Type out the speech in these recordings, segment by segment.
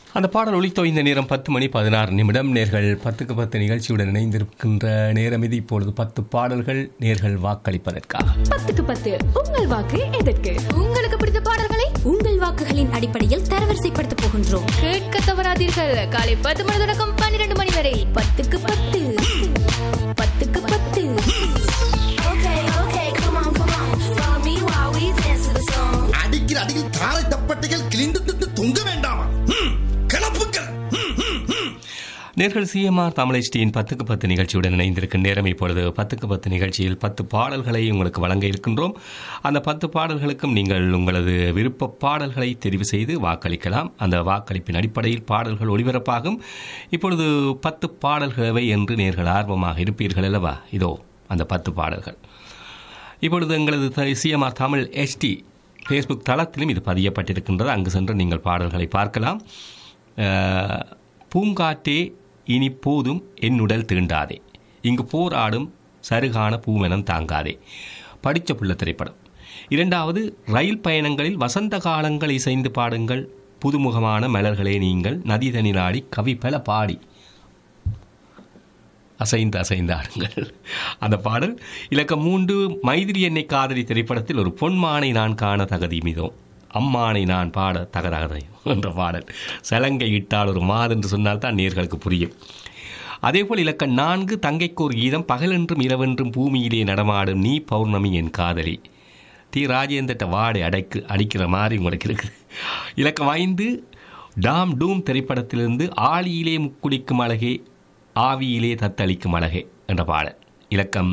அந்த பாடல் ஒலித்தோ இந்த நேரம் பத்து மணி பதினாறு நிமிடம் நேர்கள் பத்துக்கு பத்து நிகழ்ச்சியுடன் இணைந்திருக்கின்ற நேரம் இது இப்பொழுது பத்து பாடல்கள் நேர்கள் வாக்களிப்பதற்காக பத்துக்கு பத்து உங்கள் வாக்கு எதற்கு உங்களுக்கு பிடித்த பாடல்களை உங்கள் வாக்குகளின் அடிப்படையில் தரவரிசைப்படுத்த போகின்றோம் கேட்க தவறாதீர்கள் காலை பத்து மணி தொடக்கம் பன்னிரண்டு மணி வரை பத்துக்கு பத்து பத்துக்கு பத்து Okay, okay, come on, come on. Follow me while we dance to the song. அடிக்கிற அடியில் தாரை தப்பட்டைகள் கிழிந்து திட்டு தொங்க வேண்டாமா ம், கிளப்புக்கள் ம், ம், ம். நேர்கள் சிஎம்ஆர் தமிழ் பத்துக்கு பத்து நிகழ்ச்சியுடன் இணைந்திருக்கும் நேரம் இப்பொழுது பத்துக்கு பத்து நிகழ்ச்சியில் பத்து பாடல்களை உங்களுக்கு வழங்க இருக்கின்றோம் அந்த பத்து பாடல்களுக்கும் நீங்கள் உங்களது விருப்ப பாடல்களை தெரிவு செய்து வாக்களிக்கலாம் அந்த வாக்களிப்பின் அடிப்படையில் பாடல்கள் ஒளிபரப்பாகும் இப்பொழுது பத்து பாடல்களவை என்று நேர்கள் ஆர்வமாக இருப்பீர்கள் அல்லவா இதோ அந்த பத்து பாடல்கள் இப்பொழுது எங்களது சிஎம்ஆர் தமிழ் எஸ்டி ஃபேஸ்புக் தளத்திலும் இது பதியப்பட்டிருக்கின்றது அங்கு சென்று நீங்கள் பாடல்களை பார்க்கலாம் அஹ், பூங்காற்றே இனி போதும் என்னுடல் தீண்டாதே இங்கு போராடும் சருகான பூவனம் தாங்காதே படித்த புள்ள திரைப்படம் இரண்டாவது ரயில் பயணங்களில் வசந்த காலங்கள் இசைந்து பாடுங்கள் புதுமுகமான மலர்களே நீங்கள் நதி தனிலாடி கவி பல பாடி அசைந்து அசைந்து ஆடுங்கள் அந்த பாடல் இலக்கம் மூன்று மைதிரி என்னை காதலி திரைப்படத்தில் ஒரு பொன்மானை நான் காண தகுதி மிதோம் அம்மானை நான் பாட தகதகதையும் என்ற பாடல் சலங்கை இட்டால் ஒரு மாதென்று சொன்னால் தான் நேர்களுக்கு புரியும் அதேபோல் இலக்கம் நான்கு தங்கைக்கு ஒரு கீதம் பகலென்றும் இரவென்றும் பூமியிலே நடமாடும் நீ பௌர்ணமி என் காதலி தி ராஜேந்திர வாடை அடைக்கு அடிக்கிற மாதிரி உங்களுக்கு இருக்குது இலக்கம் ஐந்து டாம் டூம் திரைப்படத்திலிருந்து ஆழியிலே முக்குடிக்கும் அழகே ஆவியிலே தத்தளிக்கும் அழகே என்ற பாடல் இலக்கம்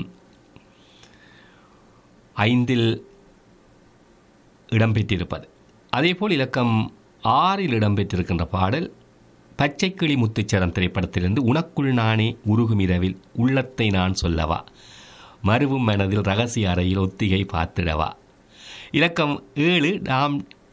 ஐந்தில் இடம்பெற்றிருப்பது அதேபோல் இலக்கம் ஆறில் இடம்பெற்றிருக்கின்ற பாடல் பச்சைக்கிளி முத்துச்சரம் திரைப்படத்திலிருந்து உனக்குள் நானே உருகும் இரவில் உள்ளத்தை நான் சொல்லவா மருவும் மனதில் ரகசிய அறையில் ஒத்திகை பார்த்திடவா இலக்கம் ஏழு டாம்